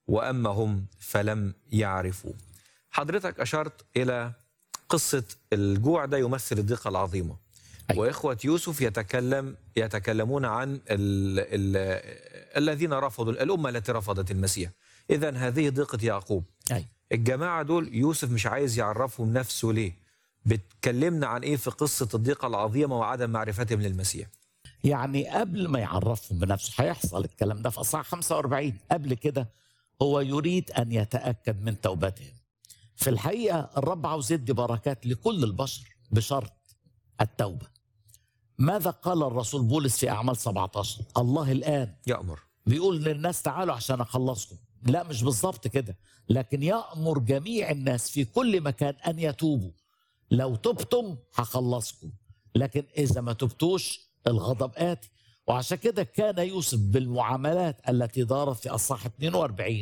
وأما هم فلم يعرفوا حضرتك أشرت إلى قصة الجوع ده يمثل الضيقة العظيمة أيوة. وإخوة يوسف يتكلم يتكلمون عن ال ال الذين رفضوا الأمة التي رفضت المسيح إذا هذه ضيقة يعقوب أي. الجماعة دول يوسف مش عايز يعرفهم نفسه ليه بتكلمنا عن إيه في قصة الضيقة العظيمة وعدم معرفتهم للمسيح يعني قبل ما يعرفهم بنفسه هيحصل الكلام ده في اصحاح 45 قبل كده هو يريد ان يتاكد من توبتهم في الحقيقه الرب عاوز يدي بركات لكل البشر بشرط التوبه ماذا قال الرسول بولس في اعمال 17 الله الان يأمر بيقول للناس تعالوا عشان اخلصكم لا مش بالظبط كده لكن يأمر جميع الناس في كل مكان أن يتوبوا لو تبتم هخلصكم لكن إذا ما تبتوش الغضب آتي وعشان كده كان يوسف بالمعاملات التي دارت في أصحاح 42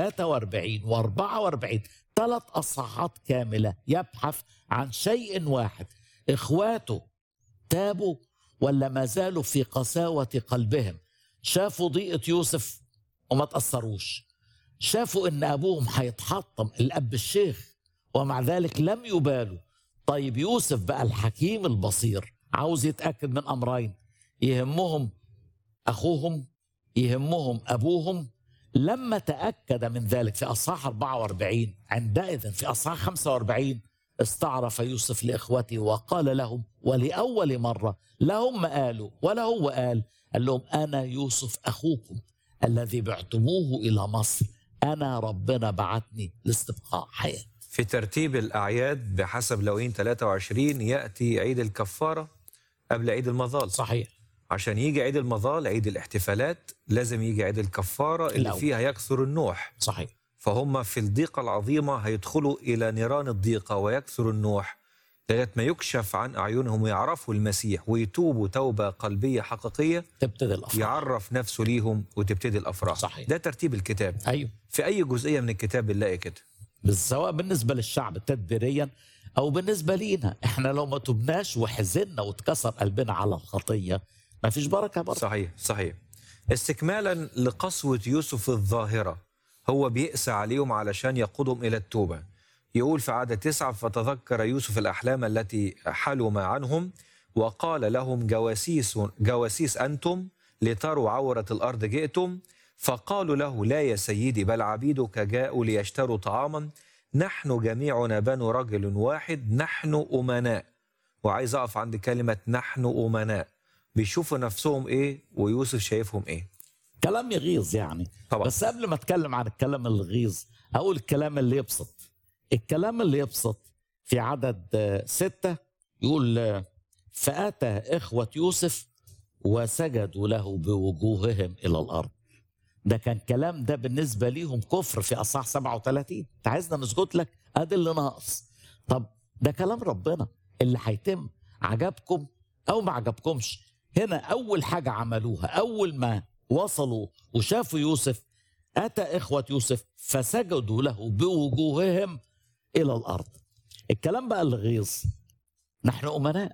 و43 و44 ثلاث أصحاحات كاملة يبحث عن شيء واحد إخواته تابوا ولا ما زالوا في قساوة قلبهم شافوا ضيقة يوسف وما تأثروش شافوا ان ابوهم هيتحطم الاب الشيخ ومع ذلك لم يبالوا طيب يوسف بقى الحكيم البصير عاوز يتاكد من امرين يهمهم اخوهم يهمهم ابوهم لما تاكد من ذلك في اصحاح 44 عندئذ في اصحاح 45 استعرف يوسف لاخوته وقال لهم ولاول مره لا هم قالوا ولا هو قال قال لهم انا يوسف اخوكم الذي بعتموه الى مصر انا ربنا بعتني لاستبقاء حياه في ترتيب الأعياد بحسب لوين 23 يأتي عيد الكفارة قبل عيد المظال صحيح عشان يجي عيد المظال عيد الاحتفالات لازم يجي عيد الكفارة اللي الأول. فيها يكثر النوح صحيح فهم في الضيقة العظيمة هيدخلوا إلى نيران الضيقة ويكثر النوح لغاية ما يكشف عن أعينهم ويعرفوا المسيح ويتوبوا توبة قلبية حقيقية تبتدي الافراح يعرف نفسه ليهم وتبتدي الأفراح صحيح. ده ترتيب الكتاب ايوه في أي جزئية من الكتاب بنلاقي كده سواء بالنسبه للشعب تدبيريا او بالنسبه لينا احنا لو ما تبناش وحزنا واتكسر قلبنا على الخطيه ما فيش بركه برضه صحيح صحيح استكمالا لقسوة يوسف الظاهرة هو بيأسى عليهم علشان يقودهم إلى التوبة يقول في عدد تسعة فتذكر يوسف الأحلام التي حلم عنهم وقال لهم جواسيس جواسيس أنتم لتروا عورة الأرض جئتم فقالوا له لا يا سيدي بل عبيدك جاءوا ليشتروا طعاما نحن جميعنا بنو رجل واحد نحن أمناء وعايز أقف عند كلمة نحن أمناء بيشوفوا نفسهم إيه ويوسف شايفهم إيه كلام يغيظ يعني طبعا بس قبل ما اتكلم عن الكلام اللي يغيظ اقول الكلام اللي يبسط الكلام اللي يبسط في عدد آه، ستة يقول آه، فأتى إخوة يوسف وسجدوا له بوجوههم إلى الأرض ده كان كلام ده بالنسبة ليهم كفر في أصحاح 37 انت عايزنا نسجد لك ادي اللي ناقص طب ده كلام ربنا اللي هيتم عجبكم أو ما عجبكمش هنا أول حاجة عملوها أول ما وصلوا وشافوا يوسف أتى إخوة يوسف فسجدوا له بوجوههم إلى الأرض الكلام بقى اللي غيظ نحن أمناء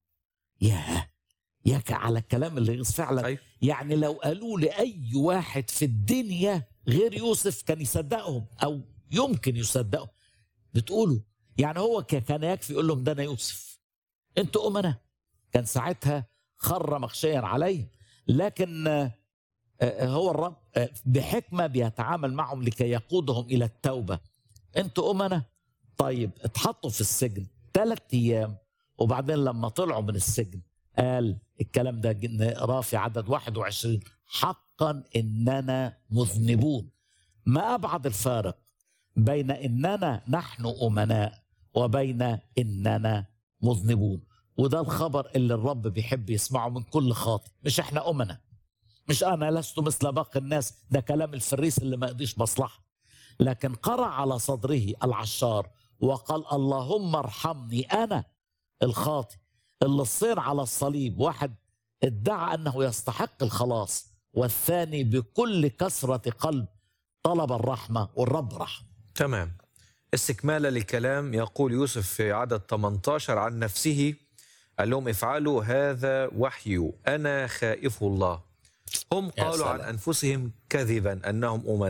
ياه ياك على الكلام اللي غيظ فعلا أيوة. يعني لو قالوا لأي واحد في الدنيا غير يوسف كان يصدقهم أو يمكن يصدقهم بتقولوا يعني هو ك- كان يكفي يقول لهم ده أنا يوسف أنتوا أمناء كان ساعتها خر مخشيا عليه لكن آه، آه، هو الرب آه، بحكمة بيتعامل معهم لكي يقودهم إلى التوبة أنتوا أمناء طيب اتحطوا في السجن ثلاث أيام وبعدين لما طلعوا من السجن قال الكلام ده ج- نقراه في عدد 21 حقا إننا مذنبون ما أبعد الفارق بين إننا نحن أمناء وبين إننا مذنبون وده الخبر اللي الرب بيحب يسمعه من كل خاطئ مش احنا أمنا مش أنا لست مثل باقي الناس ده كلام الفريس اللي ما يقضيش مصلحة لكن قرع على صدره العشار وقال اللهم ارحمني أنا الخاطئ اللي الصين على الصليب واحد ادعى أنه يستحق الخلاص والثاني بكل كثرة قلب طلب الرحمة والرب رحمه تمام استكمالا لكلام يقول يوسف في عدد 18 عن نفسه قال لهم افعلوا هذا وحي أنا خائف الله هم يا قالوا عن سلام. أنفسهم كذبا أنهم أمناء